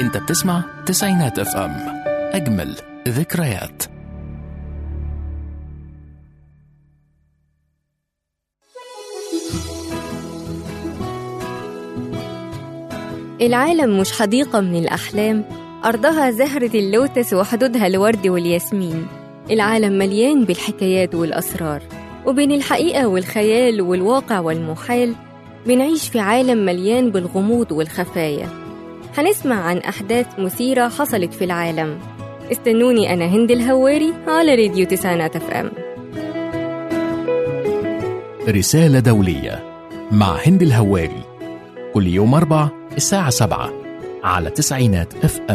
انت بتسمع تسعينات اف ام اجمل ذكريات العالم مش حديقة من الأحلام أرضها زهرة اللوتس وحدودها الورد والياسمين العالم مليان بالحكايات والأسرار وبين الحقيقة والخيال والواقع والمحال بنعيش في عالم مليان بالغموض والخفايا هنسمع عن أحداث مثيرة حصلت في العالم استنوني أنا هند الهواري على راديو تسعينات اف ام رسالة دولية مع هند الهواري كل يوم أربع الساعة سبعة على تسعينات اف ام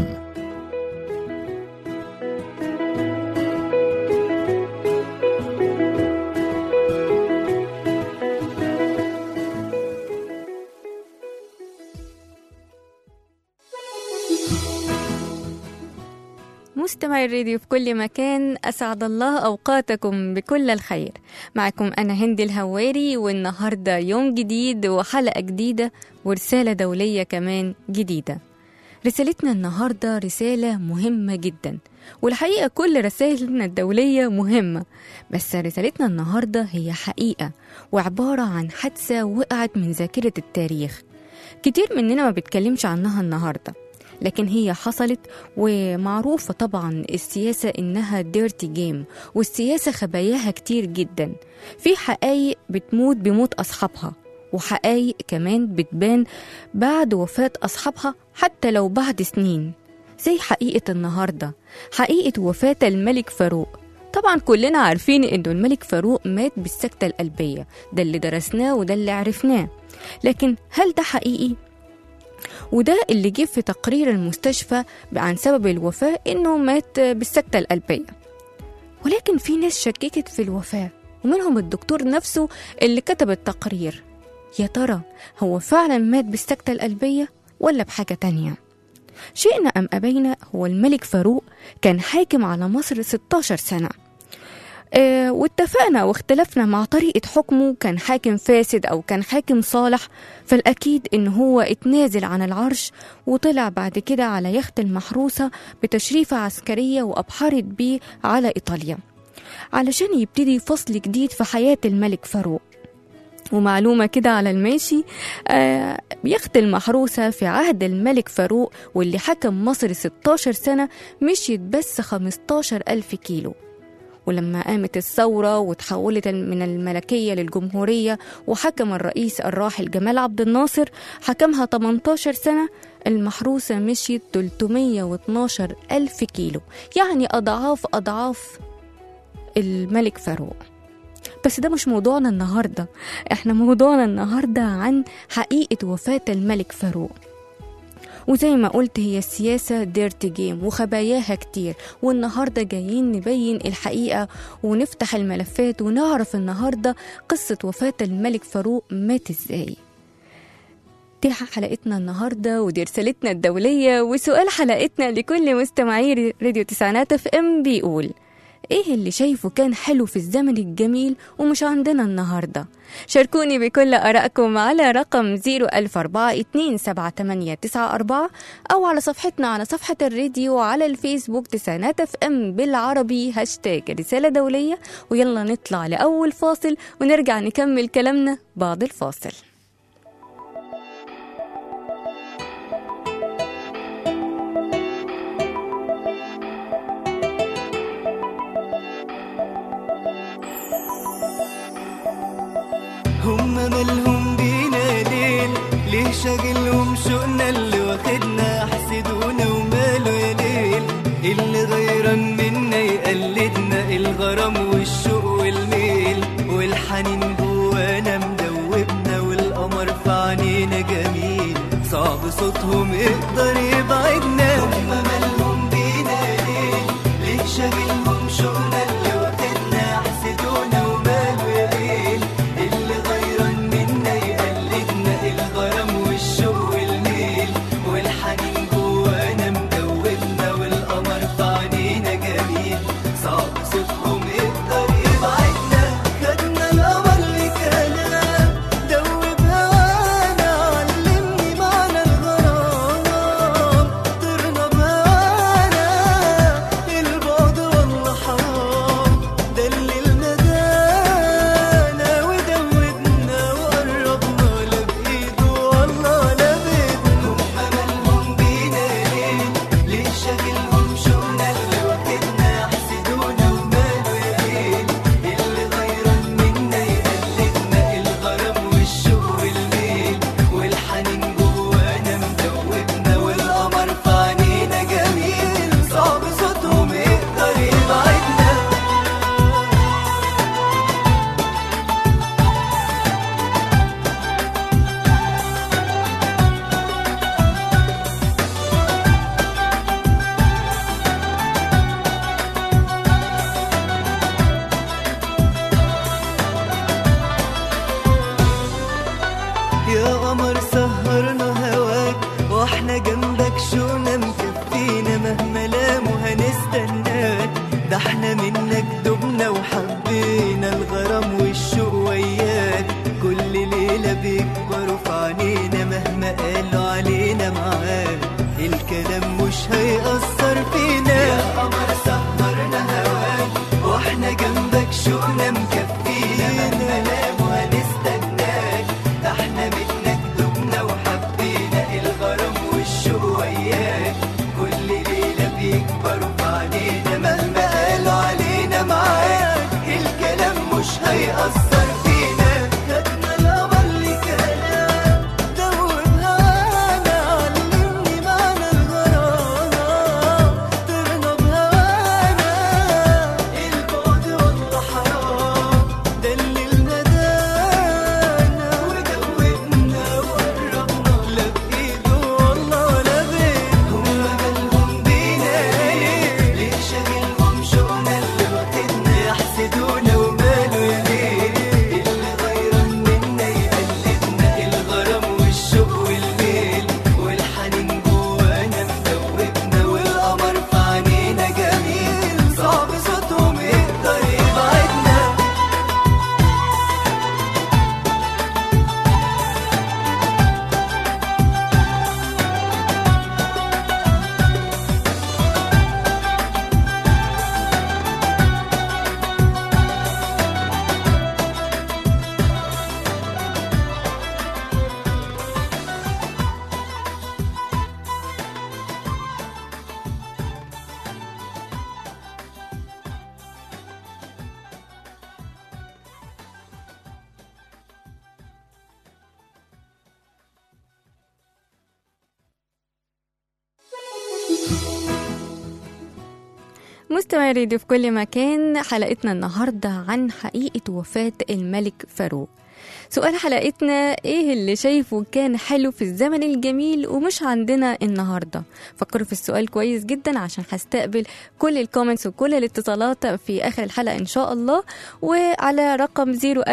مستمعي الراديو في كل مكان أسعد الله أوقاتكم بكل الخير معكم أنا هند الهواري والنهاردة يوم جديد وحلقة جديدة ورسالة دولية كمان جديدة رسالتنا النهاردة رسالة مهمة جدا والحقيقة كل رسائلنا الدولية مهمة بس رسالتنا النهاردة هي حقيقة وعبارة عن حادثة وقعت من ذاكرة التاريخ كتير مننا ما بيتكلمش عنها النهارده لكن هي حصلت ومعروفة طبعا السياسة إنها ديرتي جيم والسياسة خباياها كتير جدا في حقايق بتموت بموت أصحابها وحقايق كمان بتبان بعد وفاة أصحابها حتى لو بعد سنين زي حقيقة النهاردة حقيقة وفاة الملك فاروق طبعا كلنا عارفين انه الملك فاروق مات بالسكتة القلبية ده اللي درسناه وده اللي عرفناه لكن هل ده حقيقي؟ وده اللي جه في تقرير المستشفى عن سبب الوفاة إنه مات بالسكتة القلبية ولكن في ناس شككت في الوفاة ومنهم الدكتور نفسه اللي كتب التقرير يا ترى هو فعلا مات بالسكتة القلبية ولا بحاجة تانية شئنا أم أبينا هو الملك فاروق كان حاكم على مصر 16 سنة آه واتفقنا واختلفنا مع طريقة حكمه كان حاكم فاسد أو كان حاكم صالح فالأكيد إن هو اتنازل عن العرش وطلع بعد كده على يخت المحروسة بتشريفة عسكرية وأبحرت بيه على إيطاليا علشان يبتدي فصل جديد في حياة الملك فاروق ومعلومة كده على الماشي آه يخت المحروسة في عهد الملك فاروق واللي حكم مصر 16 سنة مشيت بس 15 ألف كيلو ولما قامت الثورة وتحولت من الملكية للجمهورية وحكم الرئيس الراحل جمال عبد الناصر حكمها 18 سنة المحروسة مشيت 312 ألف كيلو يعني أضعاف أضعاف الملك فاروق بس ده مش موضوعنا النهاردة احنا موضوعنا النهاردة عن حقيقة وفاة الملك فاروق وزي ما قلت هي السياسة ديرت جيم وخباياها كتير والنهاردة جايين نبين الحقيقة ونفتح الملفات ونعرف النهاردة قصة وفاة الملك فاروق مات ازاي دي حلقتنا النهاردة ودي رسالتنا الدولية وسؤال حلقتنا لكل مستمعي راديو تسعينات اف ام بيقول ايه اللي شايفه كان حلو في الزمن الجميل ومش عندنا النهاردة شاركوني بكل آرائكم على رقم 004427894 أو على صفحتنا على صفحة الراديو على الفيسبوك تسعينات اف ام بالعربي هاشتاج رسالة دولية ويلا نطلع لأول فاصل ونرجع نكمل كلامنا بعد الفاصل هم مالهم بينا ليل ليه شاغلهم شوقنا اللي واخدنا حسدونا وماله يا ليل اللي غيران منا يقلدنا الغرام والشوق والميل والحنين جوانا مدوبنا والقمر في عينينا جميل صعب صوتهم يقدر يبعدنا هم مالهم بينا ليل ليه شاغلهم شوقنا اللي واخدنا حسدونا وماله يا ليل اللي غيران منا يقلدنا الغرام والشوق والميل والحنين جوانا مدوبنا والقمر في عينينا جميل صعب صوتهم يقدر يبعدنا خدنا القمر لكلام دوب هوانا علمني معنى الغرام قمر سهرنا هواك واحنا جنبك شوقنا مكفينا مهما لاموا هنستناك ده احنا منك دبنا وحبينا الغرام والشوق وياك كل ليلة بيكبروا في عينينا مهما قالوا علينا معاك الكلام مش هيأثر فينا يا قمر سهرنا هواك واحنا جنبك شوقنا مكفينا مهما لاموا هنستناك ده احنا منك دبنا وحبينا الغرام والشوق وياك كل ليلة بيكبروا في عينينا مهما قالوا علينا معاك الكلام مش هيأثر فينا خدنا القمر لكلام دوبها وانا علمني معنى الغرام طرنا بهوانا البعد والله حرام دللنا دانا ودوبنا وقربنا لا بإيده والله ولا بيده هما مالهم بينا ليه ليه شاغلهم شوقنا اللي واخدنا يحسدونا وماله يا ليل اللي غيران منا يقلدنا الغرام والشوق والميل والحنين جوانا مدوبنا والقمر في عينينا جميل صعب صوتهم يقدر يبعدنا مستمعي راديو في كل مكان حلقتنا النهاردة عن حقيقة وفاة الملك فاروق سؤال حلقتنا ايه اللي شايفه كان حلو في الزمن الجميل ومش عندنا النهاردة فكروا في السؤال كويس جدا عشان هستقبل كل الكومنتس وكل الاتصالات في اخر الحلقة ان شاء الله وعلى رقم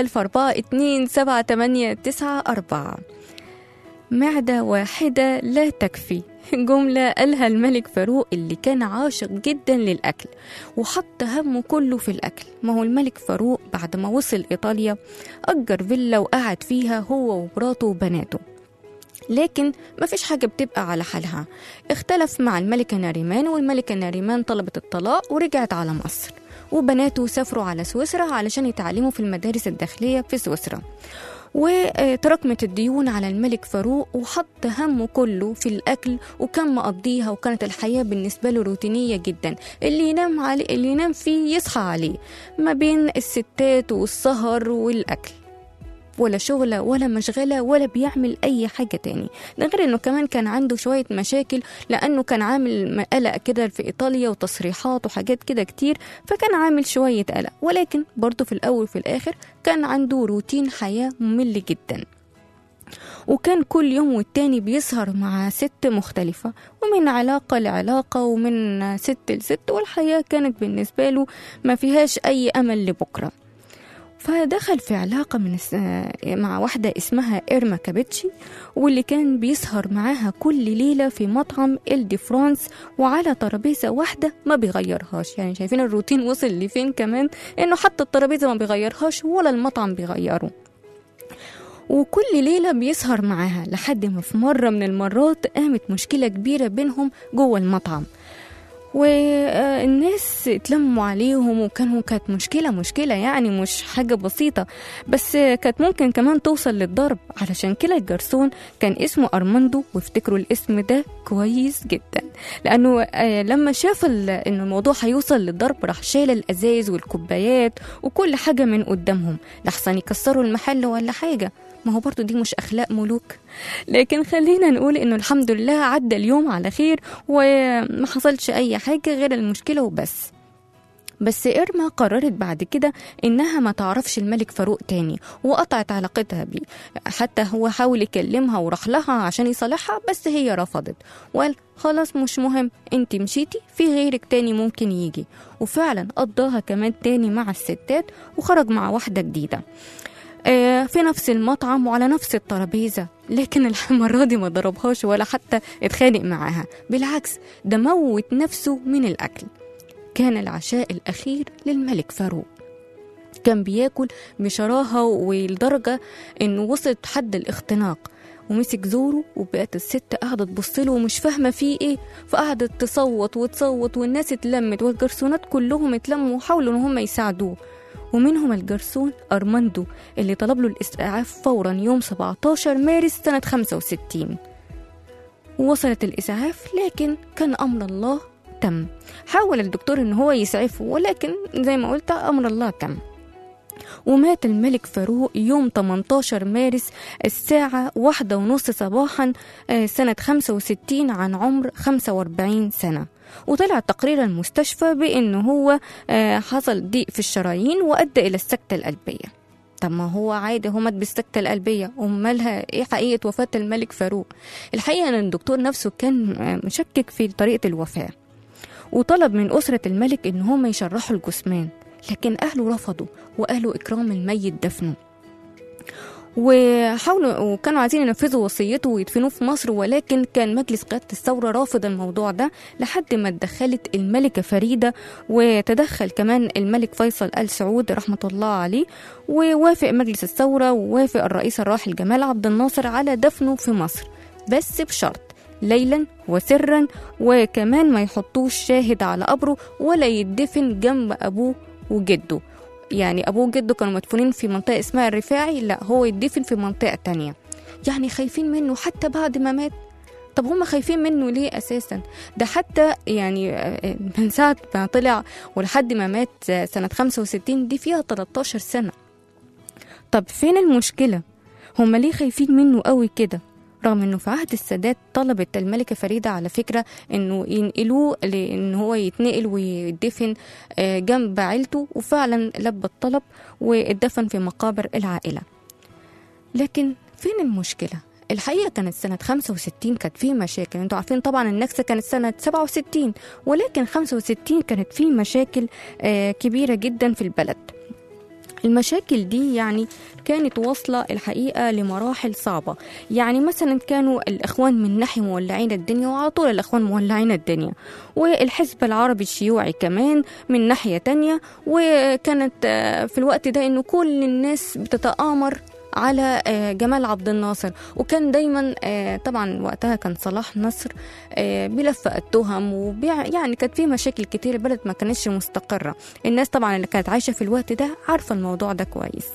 010427894 معدة واحدة لا تكفي جملة قالها الملك فاروق اللي كان عاشق جدا للأكل وحط همه كله في الأكل ما هو الملك فاروق بعد ما وصل إيطاليا أجر فيلا وقعد فيها هو ومراته وبناته لكن ما فيش حاجة بتبقى على حالها اختلف مع الملكة ناريمان والملكة ناريمان طلبت الطلاق ورجعت على مصر وبناته سافروا على سويسرا علشان يتعلموا في المدارس الداخلية في سويسرا وتراكمت الديون على الملك فاروق وحط همه كله في الأكل وكان مقضيها وكانت الحياة بالنسبة له روتينية جدا اللي ينام عليه اللي ينام فيه يصحى عليه ما بين الستات والسهر والأكل ولا شغلة ولا مشغلة ولا بيعمل أي حاجة تاني ده غير إنه كمان كان عنده شوية مشاكل لأنه كان عامل قلق كده في إيطاليا وتصريحات وحاجات كده كتير فكان عامل شوية قلق ولكن برضه في الأول وفي الآخر كان عنده روتين حياة ممل جدا وكان كل يوم والتاني بيسهر مع ست مختلفة ومن علاقة لعلاقة ومن ست لست والحياة كانت بالنسبة له ما فيهاش أي أمل لبكرة فدخل في علاقة من الس... مع واحدة اسمها إيرما كابيتشي واللي كان بيسهر معاها كل ليلة في مطعم إل دي فرانس وعلى ترابيزة واحدة ما بيغيرهاش يعني شايفين الروتين وصل لفين كمان إنه حتى الترابيزة ما بيغيرهاش ولا المطعم بيغيره وكل ليلة بيسهر معاها لحد ما في مرة من المرات قامت مشكلة كبيرة بينهم جوه المطعم والناس اتلموا عليهم وكانوا كانت مشكلة مشكلة يعني مش حاجة بسيطة بس كانت ممكن كمان توصل للضرب علشان كده الجرسون كان اسمه أرماندو وافتكروا الاسم ده كويس جدا لأنه لما شاف إن الموضوع هيوصل للضرب راح شايل الأزايز والكوبايات وكل حاجة من قدامهم لحسن يكسروا المحل ولا حاجة ما هو برضو دي مش أخلاق ملوك لكن خلينا نقول إنه الحمد لله عدى اليوم على خير وما حصلش أي حاجة غير المشكلة وبس بس إرما قررت بعد كده إنها ما تعرفش الملك فاروق تاني وقطعت علاقتها بيه حتى هو حاول يكلمها وراح لها عشان يصالحها بس هي رفضت وقال خلاص مش مهم انت مشيتي في غيرك تاني ممكن يجي وفعلا قضاها كمان تاني مع الستات وخرج مع واحدة جديدة آه، في نفس المطعم وعلى نفس الترابيزة لكن المرة دي ما ضربهاش ولا حتى اتخانق معاها بالعكس ده موت نفسه من الأكل كان العشاء الأخير للملك فاروق كان بياكل بشراهة ولدرجة إنه وصلت حد الاختناق ومسك زوره وبقت الست قاعدة تبص له ومش فاهمة فيه ايه فقعدت تصوت وتصوت والناس اتلمت والجرسونات كلهم اتلموا وحاولوا ان هم يساعدوه ومنهم الجرسون أرماندو اللي طلب له الإسعاف فورا يوم 17 مارس سنة 65 ووصلت الإسعاف لكن كان أمر الله تم حاول الدكتور إن هو يسعفه ولكن زي ما قلت أمر الله تم ومات الملك فاروق يوم 18 مارس الساعة واحدة ونص صباحا آه، سنة 65 عن عمر 45 سنة وطلع تقرير المستشفى بأنه هو آه، حصل ضيق في الشرايين وأدى إلى السكتة القلبية طب ما هو عادي هو مات بالسكتة القلبية أمالها إيه حقيقة وفاة الملك فاروق الحقيقة أن الدكتور نفسه كان آه، مشكك في طريقة الوفاة وطلب من أسرة الملك إن هم يشرحوا الجثمان لكن أهله رفضوا وقالوا إكرام الميت دفنه وحاولوا وكانوا عايزين ينفذوا وصيته ويدفنوه في مصر ولكن كان مجلس قيادة الثورة رافض الموضوع ده لحد ما اتدخلت الملكة فريدة وتدخل كمان الملك فيصل آل سعود رحمة الله عليه ووافق مجلس الثورة ووافق الرئيس الراحل جمال عبد الناصر على دفنه في مصر بس بشرط ليلا وسرا وكمان ما يحطوش شاهد على قبره ولا يدفن جنب أبوه وجده يعني أبوه وجده كانوا مدفونين في منطقة اسمها الرفاعي لا هو يدفن في منطقة تانية يعني خايفين منه حتى بعد ما مات طب هم خايفين منه ليه أساسا ده حتى يعني آه، من ساعة ما طلع ولحد ما مات آه، سنة 65 دي فيها 13 سنة طب فين المشكلة هم ليه خايفين منه قوي كده رغم انه في عهد السادات طلبت الملكة فريدة على فكرة انه ينقلوه لان هو يتنقل ويدفن آه، جنب عيلته وفعلا لبى الطلب واتدفن في مقابر العائلة لكن فين المشكلة؟ الحقيقة كانت سنة 65 كانت في مشاكل انتوا عارفين طبعا النكسة كانت سنة 67 ولكن 65 كانت في مشاكل آه، كبيرة جدا في البلد المشاكل دي يعني كانت واصلة الحقيقة لمراحل صعبة يعني مثلا كانوا الإخوان من ناحية مولعين الدنيا وعلى طول الإخوان مولعين الدنيا والحزب العربي الشيوعي كمان من ناحية تانية وكانت آه، في الوقت ده إنه كل الناس بتتآمر على آه، جمال عبد الناصر وكان دايما آه، طبعا وقتها كان صلاح نصر آه، بيلفق التهم وبيع يعني كانت في مشاكل كتير البلد ما كانتش مستقرة الناس طبعا اللي كانت عايشة في الوقت ده عارفة الموضوع ده كويس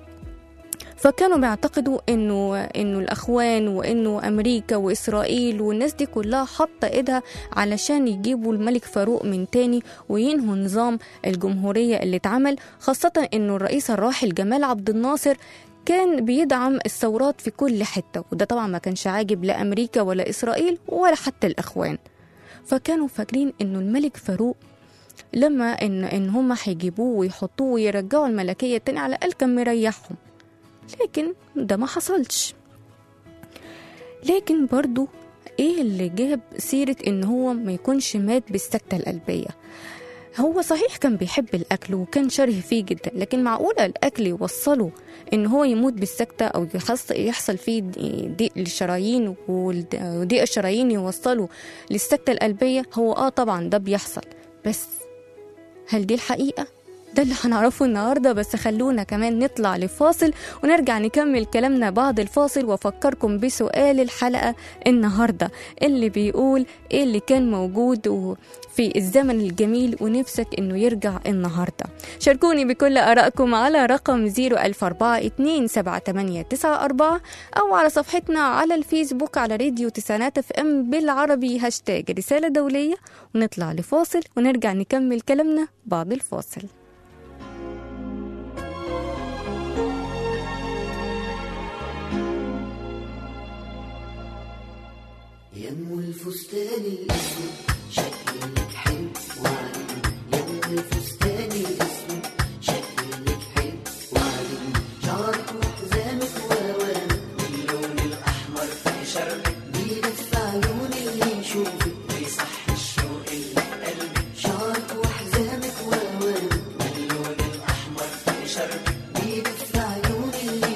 فكانوا بيعتقدوا انه انه الاخوان وانه امريكا واسرائيل والناس دي كلها حاطه ايدها علشان يجيبوا الملك فاروق من تاني وينهوا نظام الجمهوريه اللي اتعمل خاصه انه الرئيس الراحل جمال عبد الناصر كان بيدعم الثورات في كل حته وده طبعا ما كانش عاجب لا امريكا ولا اسرائيل ولا حتى الاخوان فكانوا فاكرين انه الملك فاروق لما ان ان هم هيجيبوه ويحطوه ويرجعوا الملكيه تاني على الاقل كان مريحهم لكن ده ما حصلش لكن برضو ايه اللي جاب سيرة ان هو ما يكونش مات بالسكتة القلبية هو صحيح كان بيحب الاكل وكان شره فيه جدا لكن معقولة الاكل يوصله ان هو يموت بالسكتة او يحص- يحصل فيه ضيق للشرايين والد- وضيق الشرايين يوصله للسكتة القلبية هو اه طبعا ده بيحصل بس هل دي الحقيقة؟ ده اللي هنعرفه النهاردة بس خلونا كمان نطلع لفاصل ونرجع نكمل كلامنا بعد الفاصل وافكركم بسؤال الحلقة النهاردة اللي بيقول ايه اللي كان موجود و- في الزمن الجميل ونفسك انه يرجع النهاردة شاركوني بكل ارائكم على رقم 004427894 او على صفحتنا على الفيسبوك على راديو تسعينات اف ام بالعربي هاشتاج رسالة دولية ونطلع لفاصل ونرجع نكمل كلامنا بعد الفاصل يم الفستان الاسود شكلك حلو وعجبني يم الفستان الاسود شكلك حلو وعجبني شعرك وحزامك وورمك واللون الاحمر في شربك بيدفع عيون اللي يشوفك ويصح الشوق اللي في قلبك شعرك وحزامك وورمك واللون الاحمر في شربك بيدفع عيون اللي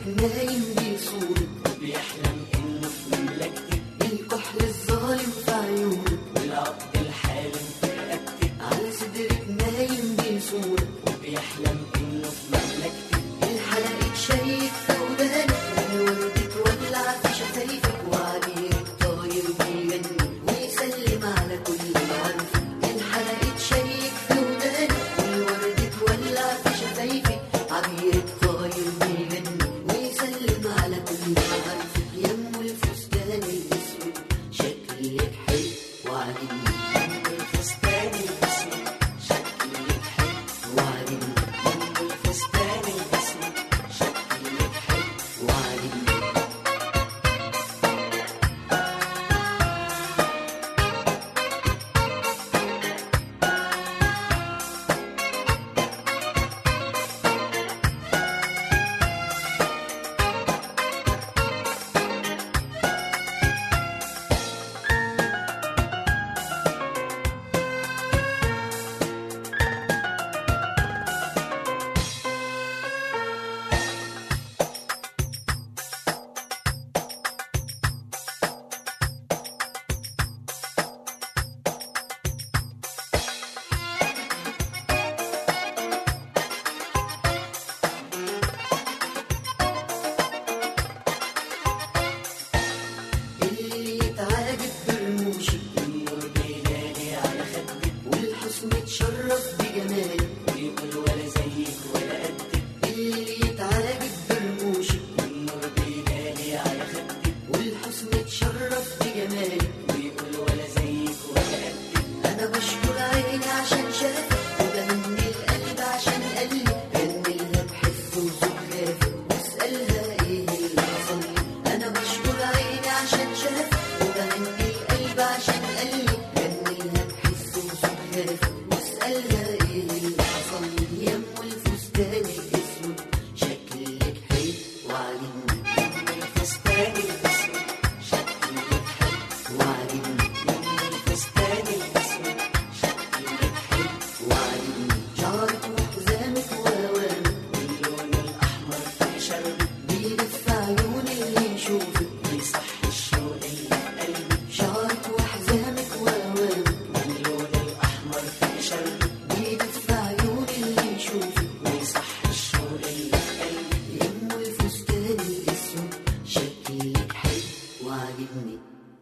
نايم بيصورك وبيحلم انه في مملكتك الكحل الظالم في عيونك والعقد الحالم في رقبتك على صدرك نايم بيصورك وبيحلم انه في مملكتك الحلقة شيك في ودانك والورد تولع في شفايفك وعبيرك طاير بيغني ويسلم على كل معارفك الحلقة شيك في ودانك والورد تولع في شفايفك عبيرك طاير بيغني ويسلم على كل معارفك يم الفستان الاسود شكلك حلو وعاجبني يم الفستان الاسود شكلك حلو وعاجبني يم الفستان الاسود شكلك حلو وعاجبني اللي يتعاجب برموشك والنور بيلالي على خدك والحسن اتشرف بجمالك ويقول ولا زيك ولا قدك اللي يتعاجب برموشك والنور بيلالي على خدك والحسن اتشرف بجمالك ويقول ولا زيك ولا قدك انا بشكر عيني عشان شافك وبهني القلب عشان قلبي غني لها بحس وزخرافك واسالها ايه اللي حصل لي انا بشكر عيني عشان شافك وبهني القلب عشان قلبي غني لها بحس وزخرافك واسالها ايه اللي حصل لي يم الفستان الاسود شكلك حلو وعاجبني يم الفستان الاسود شكلك حلو وعاجبني يم الفستان الاسود شكلك حلو وعاجبني شعرك وحزامك وهوامك واللون الاحمر في شربك بيلف عيون اللي يشوفك بيصح الشوق اللي في قلبك شعرك وحزامك وهوامك واللون الاحمر في شربك بيلف عيون اللي يشوفك بيصح الشوق اللي في قلبك يم الفستان الاسود شكلك حلو وعاجبني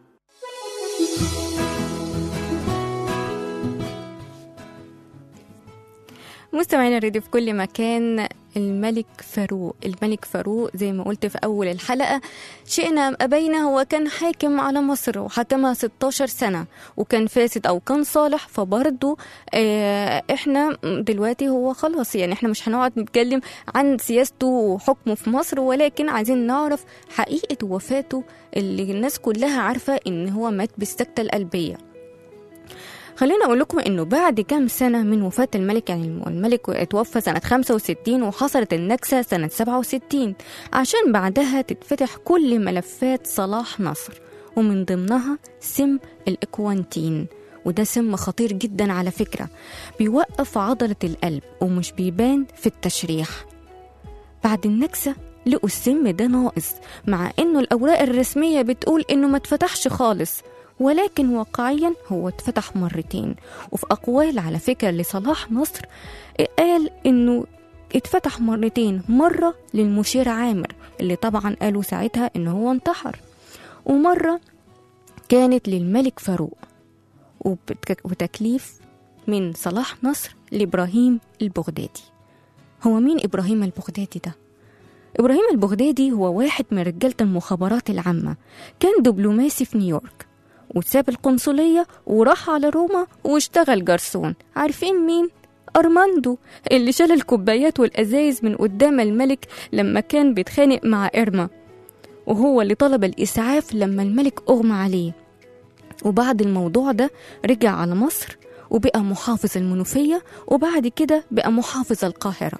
مستمعينا الراديو في كل مكان الملك فاروق الملك فاروق زي ما قلت في أول الحلقة شئنا أم أبينا هو كان حاكم على مصر وحكمها 16 سنة وكان فاسد أو كان صالح فبرضه آه إحنا دلوقتي هو خلاص يعني إحنا مش هنقعد نتكلم عن سياسته وحكمه في مصر ولكن عايزين نعرف حقيقة وفاته اللي الناس كلها عارفة إن هو مات بالسكتة القلبية خلينا اقول لكم انه بعد كام سنه من وفاه الملك يعني الملك اتوفى سنه 65 وحصلت النكسه سنه 67 عشان بعدها تتفتح كل ملفات صلاح نصر ومن ضمنها سم الاكوانتين وده سم خطير جدا على فكره بيوقف عضله القلب ومش بيبان في التشريح بعد النكسه لقوا السم ده ناقص مع انه الاوراق الرسميه بتقول انه ما اتفتحش خالص ولكن واقعيا هو اتفتح مرتين وفي أقوال على فكرة لصلاح نصر قال إنه اتفتح مرتين مرة للمشير عامر اللي طبعا قالوا ساعتها إنه هو انتحر ومرة كانت للملك فاروق وبتك- وتكليف من صلاح نصر لإبراهيم البغدادي هو مين إبراهيم البغدادي ده؟ إبراهيم البغدادي هو واحد من رجالة المخابرات العامة كان دبلوماسي في نيويورك وساب القنصلية وراح على روما واشتغل جرسون عارفين مين؟ أرماندو اللي شال الكوبايات والأزايز من قدام الملك لما كان بيتخانق مع إرما وهو اللي طلب الإسعاف لما الملك أغمى عليه وبعد الموضوع ده رجع على مصر وبقى محافظ المنوفية وبعد كده بقى محافظ القاهرة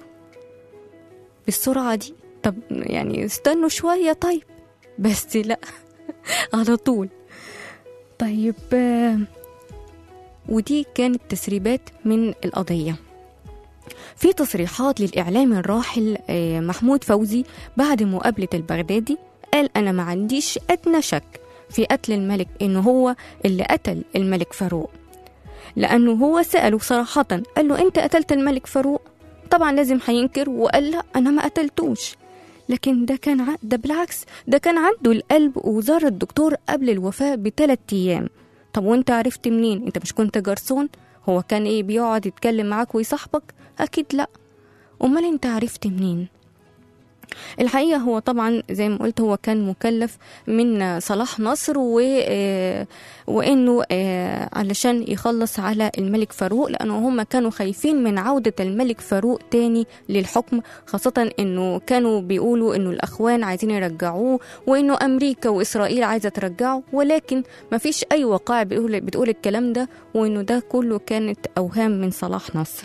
بالسرعة دي طب يعني استنوا شوية طيب بس لا على طول طيب آه، ودي كانت تسريبات من القضية في تصريحات للإعلامي الراحل آه، محمود فوزي بعد مقابلة البغدادي قال أنا ما عنديش أدنى شك في قتل الملك إنه هو اللي قتل الملك فاروق لأنه هو سأله صراحة قال له أنت قتلت الملك فاروق طبعا لازم هينكر وقال لا أنا ما قتلتوش لكن ده كان ع... ده بالعكس ده كان عنده القلب وزار الدكتور قبل الوفاة بثلاث أيام طب وانت عرفت منين انت مش كنت جرسون هو كان ايه بيقعد يتكلم معاك ويصاحبك اكيد لا امال انت عرفت منين الحقيقة هو طبعا زي ما قلت هو كان مكلف من صلاح نصر و... آه، وإنه آه، علشان يخلص على الملك فاروق لأنه هم كانوا خايفين من عودة الملك فاروق تاني للحكم خاصة إنه كانوا بيقولوا إنه الأخوان عايزين يرجعوه وإنه أمريكا وإسرائيل عايزة ترجعه ولكن ما فيش أي وقائع بيقول, بتقول الكلام ده وإنه ده كله كانت أوهام من صلاح نصر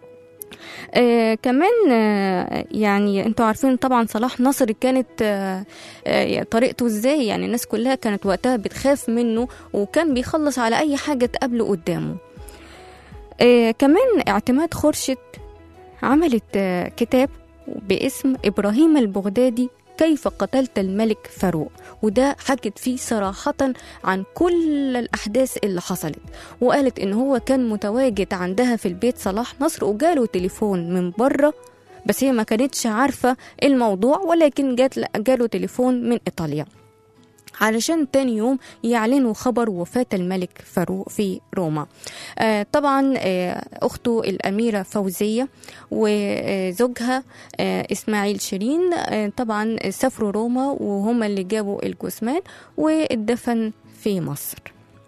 آه كمان آه يعني انتوا عارفين طبعا صلاح نصر كانت آه آه طريقته ازاي يعني الناس كلها كانت وقتها بتخاف منه وكان بيخلص على اي حاجه تقابله قدامه آه كمان اعتماد خورشيد عملت آه كتاب باسم ابراهيم البغدادي كيف قتلت الملك فاروق وده حكت فيه صراحة عن كل الأحداث اللي حصلت وقالت إن هو كان متواجد عندها في البيت صلاح نصر وجاله تليفون من بره بس هي ما كانتش عارفة الموضوع ولكن جات جاله تليفون من إيطاليا علشان تاني يوم يعلنوا خبر وفاة الملك فاروق في روما آه طبعا آه أخته الأميرة فوزية وزوجها آه إسماعيل شيرين آه طبعا سافروا روما وهم اللي جابوا الجثمان واتدفن في مصر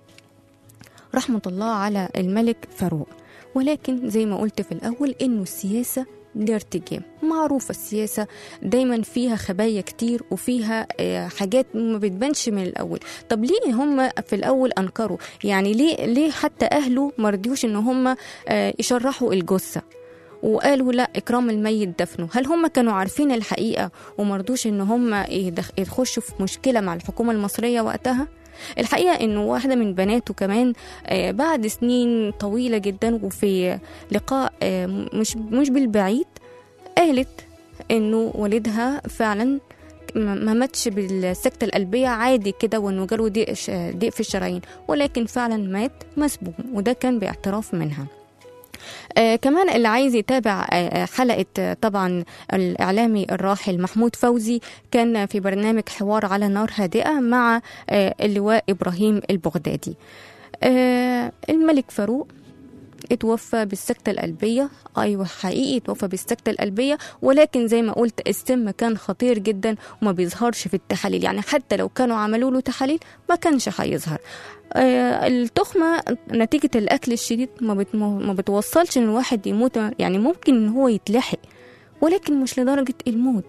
رحمة الله على الملك فاروق ولكن زي ما قلت في الأول إنه السياسة ده ارتجام معروفة السياسة دايما فيها خبايا كتير وفيها آه، حاجات ما بتبانش من الأول طب ليه هم في الأول أنكروا يعني ليه ليه حتى أهله مرضيوش إن هم آه، يشرحوا الجثة وقالوا لا إكرام الميت دفنه هل هم كانوا عارفين الحقيقة ومرضوش إن هم يدخ- يخشوا في مشكلة مع الحكومة المصرية وقتها الحقيقة إنه واحدة من بناته كمان آه، بعد سنين طويلة جدا وفي لقاء آه، مش مش بالبعيد قالت إنه والدها فعلا ما ما ماتش بالسكتة القلبية عادي كده وإنه جاله ضيق ش- ضيق في الشرايين ولكن فعلا مات مسبوق وده كان باعتراف منها آه كمان اللي عايز يتابع آه آه، حلقة آه، طبعا الإعلامي الراحل محمود فوزي كان في برنامج حوار على نار هادئة مع آه اللواء إبراهيم البغدادي آه الملك فاروق اتوفى بالسكتة القلبية أيوة حقيقي اتوفى بالسكتة القلبية ولكن زي ما قلت السم كان خطير جدا وما بيظهرش في التحاليل يعني حتى لو كانوا عملوا له تحاليل ما كانش هيظهر آه، التخمة نتيجة الأكل الشديد ما, بت... ما بتوصلش إن الواحد يموت يعني ممكن إن هو يتلحق ولكن مش لدرجة الموت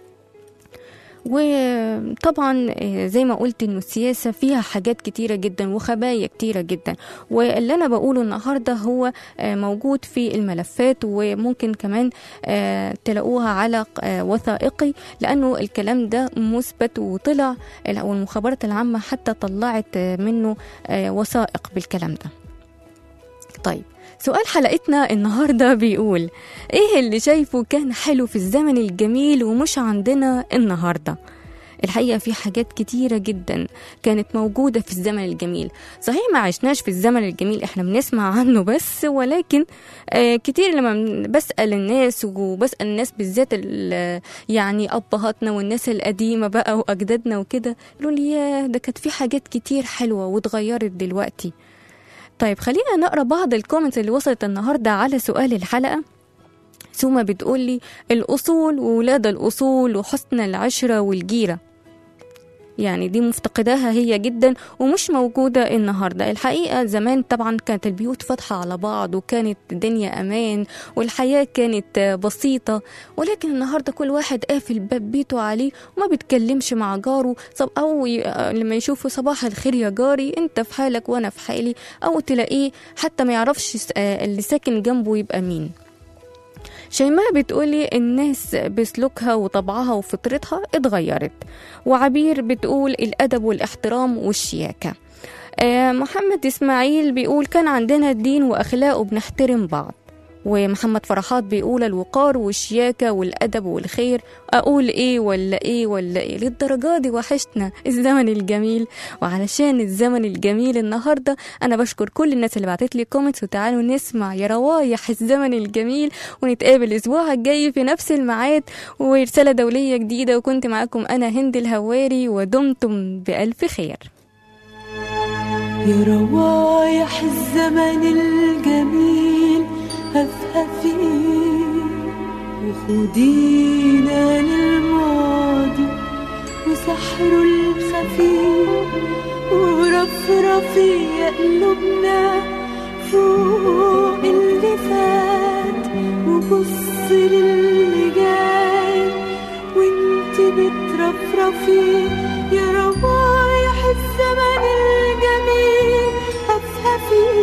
وطبعا آه، زي ما قلت انه السياسه فيها حاجات كتيره جدا وخبايا كتيره جدا واللي انا بقوله النهارده هو آه، موجود في الملفات وممكن كمان آه، تلاقوها على آه، وثائقي لانه الكلام ده مثبت وطلع او المخابرات العامه حتى طلعت آه، منه آه، وثائق بالكلام ده طيب سؤال حلقتنا النهارده بيقول ايه اللي شايفه كان حلو في الزمن الجميل ومش عندنا النهارده الحقيقة في حاجات كتيرة جدا كانت موجودة في الزمن الجميل صحيح ما عشناش في الزمن الجميل احنا بنسمع عنه بس ولكن آه كتير لما بن- بسأل الناس وبسأل الناس بالذات ال- يعني أبهاتنا والناس القديمة بقى وأجدادنا وكده يقولوا لي ياه ده كانت في حاجات كتير حلوة واتغيرت دلوقتي طيب خلينا نقرا بعض الكومنتس اللي وصلت النهارده على سؤال الحلقه سوما بتقول لي الاصول وولاد الاصول وحسن العشره والجيره يعني دي مفتقداها هي جدا ومش موجودة النهاردة الحقيقة زمان طبعا كانت البيوت فاتحة على بعض وكانت الدنيا أمان والحياة كانت بسيطة ولكن النهاردة كل واحد قافل باب بيته عليه وما بيتكلمش مع جاره صب أو ي... لما يشوفوا صباح الخير يا جاري أنت في حالك وأنا في حالي أو تلاقيه حتى ما يعرفش س- آه، اللي ساكن جنبه يبقى مين شيماء بتقولي الناس بسلوكها وطبعها وفطرتها اتغيرت وعبير بتقول الأدب والاحترام والشياكة آه، محمد إسماعيل بيقول كان عندنا الدين وأخلاق وبنحترم بعض ومحمد فرحات بيقول الوقار والشياكة والأدب والخير أقول إيه ولا إيه ولا إيه للدرجة دي وحشتنا الزمن الجميل وعلشان الزمن الجميل النهاردة أنا بشكر كل الناس اللي بعتت لي كومنتس وتعالوا نسمع يا روايح الزمن الجميل ونتقابل الأسبوع الجاي في نفس الميعاد ورسالة دولية جديدة وكنت معاكم أنا هند الهواري ودمتم بألف خير يا روايح الزمن الجميل هفهفي وخدينا للماضي وسحره الخفيف ورفرفي يا قلوبنا فوق اللي فات وبص للي جاي وانت بترفرفي يا روايح الزمن الجميل هفهفي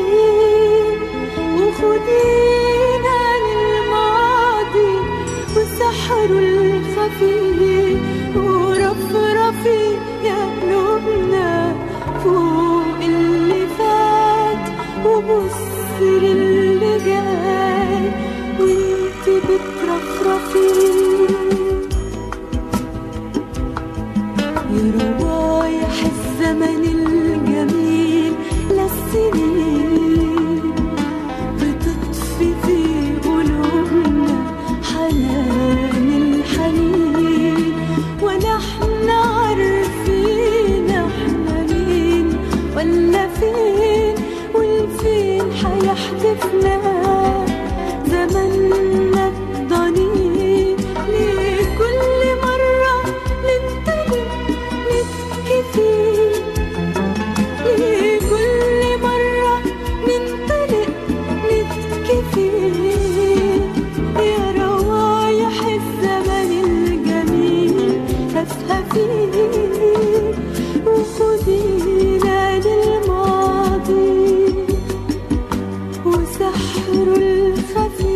وخدينا للماضي وسحره الخفي ورفرفي يا قلوبنا فوق اللي فات وبص للي جاي وانت بترفرفي يا روايح الزمن الجميل للسنين بتطفي في قلوبنا حنان الحنين ونحن عارفين احنا مين ولا فين والفين حيحدفنا زمننا الضنين ليه كل مرة ننتبه نبكي فيه ليه كل مرة ننطلق نبكي فيه يا روايح الزمن الجميل هفهفي وخدينا للماضي وسحره الخفي